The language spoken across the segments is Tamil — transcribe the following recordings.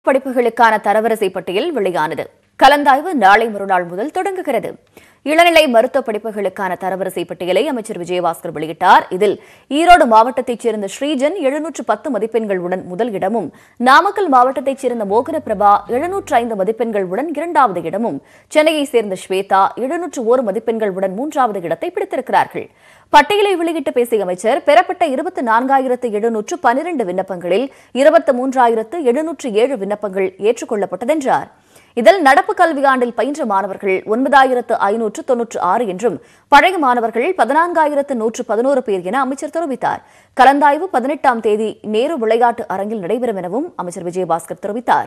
படிப்புகளுக்கான தரவரிசை பட்டியல் வெளியானது கலந்தாய்வு நாளை மறுநாள் முதல் தொடங்குகிறது இளநிலை மருத்துவ படிப்புகளுக்கான தரவரிசை பட்டியலை அமைச்சர் விஜயபாஸ்கர் வெளியிட்டார் இதில் ஈரோடு மாவட்டத்தைச் சேர்ந்த ஸ்ரீஜன் எழுநூற்று பத்து மதிப்பெண்களுடன் முதல் இடமும் நாமக்கல் மாவட்டத்தைச் சேர்ந்த மோகன பிரபா எழுநூற்று ஐந்து மதிப்பெண்களுடன் இரண்டாவது இடமும் சென்னையைச் சேர்ந்த ஸ்வேதா எழுநூற்று ஓரு மதிப்பெண்களுடன் மூன்றாவது இடத்தை பிடித்திருக்கிறார்கள் பட்டியலை வெளியிட்டு பேசிய அமைச்சர் பெறப்பட்ட இருபத்தி நான்காயிரத்து எழுநூற்று பனிரெண்டு விண்ணப்பங்களில் இருபத்தி மூன்றாயிரத்து எழுநூற்று ஏழு விண்ணப்பங்கள் ஏற்றுக்கொள்ளப்பட்டதென்றார் இதில் நடப்பு கல்வியாண்டில் பயின்ற மாணவர்கள் ஒன்பதாயிரத்து ஐநூற்று தொன்னூற்று ஆறு என்றும் பழைய மாணவர்கள் பதினான்காயிரத்து நூற்று பதினோரு பேர் என அமைச்சர் தெரிவித்தார் கலந்தாய்வு பதினெட்டாம் தேதி நேரு விளையாட்டு அரங்கில் நடைபெறும் எனவும் அமைச்சர் விஜயபாஸ்கர் தெரிவித்தார்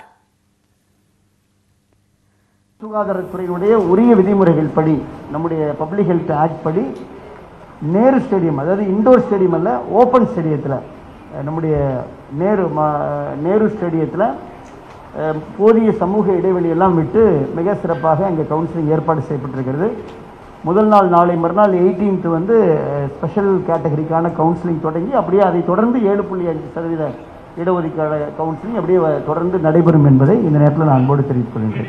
சுகாதாரத்துறையினுடைய உரிய விதிமுறைகள் படி நம்முடைய பப்ளிக் ஹெல்த் ஆக்ட் படி நேரு ஸ்டேடியம் அதாவது இண்டோர் ஸ்டேடியம் அல்ல ஓப்பன் ஸ்டேடியத்தில் நம்முடைய நேரு மா- நேரு ஸ்டேடியத்தில் அஹ், போதிய சமூக இடைவெளி எல்லாம் விட்டு மிக சிறப்பாக அங்கே கவுன்சிலிங் ஏற்பாடு செய்யப்பட்டிருக்கிறது முதல் நாள் நாளை மறுநாள் 18th வந்து ஸ்பெஷல் கேட்டகரிக்கான கவுன்சிலிங் தொடங்கி அப்படியே அதை தொடர்ந்து ஏழு புள்ளி அஞ்சு சதவீத இடஒதுக்கீடு கவுன்சிலிங் அப்படியே வ- தொடர்ந்து நடைபெறும் என்பதை இந்த நேரத்தில் நான் அன்போடு தெரிவித்துக் கொள்கின்றேன்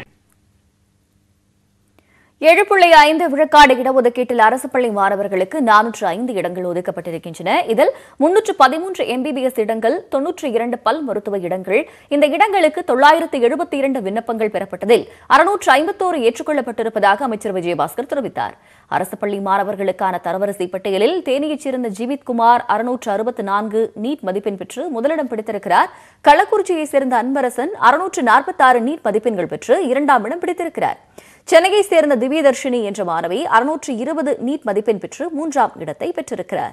ஏழு புள்ளி ஐந்து விழுக்காடு இடஒதுக்கீட்டில் அரசு பள்ளி மாணவர்களுக்கு நானூற்று ஐந்து இடங்கள் ஒதுக்கப்பட்டிருக்கின்றன இதில் முன்னூற்று பதிமூன்று எம்பிபிஎஸ் இடங்கள் தொன்னூற்றி இரண்டு பல் மருத்துவ இடங்கள் இந்த இடங்களுக்கு தொள்ளாயிரத்து எழுபத்தி இரண்டு விண்ணப்பங்கள் பெறப்பட்டதில் அறுநூற்று ஐம்பத்தோரு ஏற்றுக்கொள்ளப்பட்டிருப்பதாக அமைச்சர் விஜயபாஸ்கர் தெரிவித்தார் அரசு பள்ளி மாணவர்களுக்கான தரவரிசை பட்டியலில் தேனியைச் சேர்ந்த ஜீவித் குமார் அறுநூற்று அறுபத்து நான்கு நீட் மதிப்பெண் பெற்று முதலிடம் பிடித்திருக்கிறார் கள்ளக்குறிச்சியைச் சேர்ந்த அன்பரசன் அறுநூற்று நாற்பத்தாறு நீட் மதிப்பெண்கள் பெற்று இரண்டாம் இடம் பிடித்திருக்கிறார் சென்னையை சேர்ந்த திவ்யதர்ஷினி என்ற மாணவி அறுநூற்று இருபது நீட் மதிப்பெண் பெற்று மூன்றாம் இடத்தை பெற்றிருக்கிறார்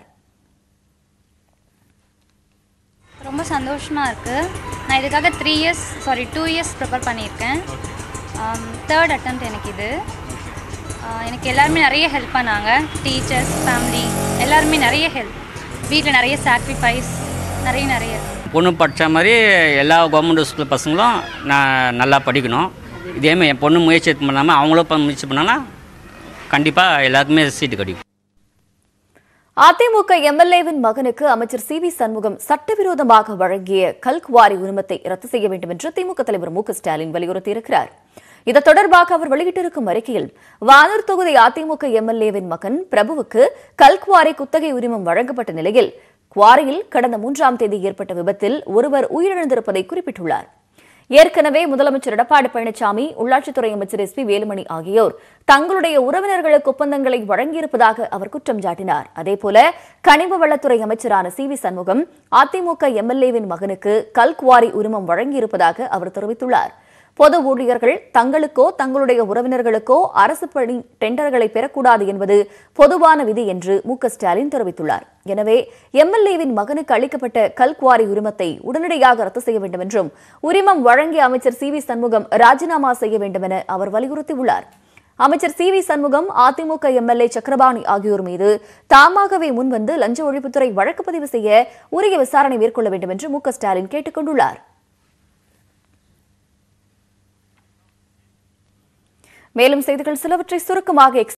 ரொம்ப சந்தோஷமாக இருக்குது நான் இதுக்காக three years sorry two years prepare பண்ணியிருக்கேன் தேர்ட் attempt எனக்கு இது ஆஹ் எனக்கு எல்லாருமே நிறைய ஹெல்ப் பண்ணாங்க டீச்சர்ஸ் ஃபேமிலி எல்லாருமே நிறைய ஹெல்ப் வீட்டில் நிறைய சாக்ரிஃபைஸ் நிறைய நிறைய பொண்ணு படித்த மாதிரி எல்லா கவர்மெண்ட் ஸ்கூல் பசங்களும் நான் நல்லா படிக்கணும் இதேமாதிரி என் பொண்ணு முயற்சி எடுத்து பண்ணாமல் அவங்களும் இப்போ முயற்சி பண்ணாங்கன்னா கண்டிப்பாக எல்லாருக்குமே சீட்டு கிடைக்கும் அதிமுக எம்எல்ஏவின் மகனுக்கு அமைச்சர் சி வி சண்முகம் சட்டவிரோதமாக வழங்கிய கல்குவாரி உரிமத்தை ரத்து செய்ய வேண்டும் என்று திமுக தலைவர் மு க ஸ்டாலின் வலியுறுத்தியிருக்கிறார் இது தொடர்பாக அவர் வெளியிட்டிருக்கும் அறிக்கையில் வானூர் தொகுதி அதிமுக எம்எல்ஏவின் மகன் பிரபுவுக்கு கல்குவாரி குத்தகை உரிமம் வழங்கப்பட்ட நிலையில் குவாரியில் கடந்த மூன்றாம் தேதி ஏற்பட்ட விபத்தில் ஒருவர் உயிரிழந்திருப்பதை குறிப்பிட்டுள்ளார் ஏற்கனவே முதலமைச்சர் எடப்பாடி பழனிசாமி உள்ளாட்சித்துறை அமைச்சர் எஸ் பி வேலுமணி ஆகியோர் தங்களுடைய உறவினர்களுக்கு ஒப்பந்தங்களை வழங்கியிருப்பதாக அவர் குற்றம் சாட்டினார் அதேபோல கனிம வளத்துறை அமைச்சரான சி வி சண்முகம் அதிமுக எம்எல்ஏவின் மகனுக்கு கல்குவாரி உரிமம் வழங்கியிருப்பதாக அவர் தெரிவித்துள்ளார் பொது ஊழியர்கள் தங்களுக்கோ தங்களுடைய உறவினர்களுக்கோ அரசு பணி டெண்டர்களை பெறக்கூடாது என்பது பொதுவான விதி என்று மு க ஸ்டாலின் தெரிவித்துள்ளார் எனவே எம்எல்ஏவின் மகனுக்கு அளிக்கப்பட்ட கல்குவாரி உரிமத்தை உடனடியாக ரத்து செய்ய வேண்டும் என்றும் உரிமம் வழங்கிய அமைச்சர் சி வி சண்முகம் ராஜினாமா செய்ய வேண்டும் என அவர் வலியுறுத்தியுள்ளார் அமைச்சர் சி வி சண்முகம் அதிமுக எம்எல்ஏ சக்கரபாணி ஆகியோர் மீது தாமாகவே முன்வந்து லஞ்ச ஒழிப்புத்துறை வழக்கு பதிவு செய்ய உரிய விசாரணை மேற்கொள்ள வேண்டும் என்று மு க ஸ்டாலின் கேட்டுக் கொண்டுள்ளார் மேலும் செய்திகள் சிலவற்றை சுருக்கமாக எக்ஸ்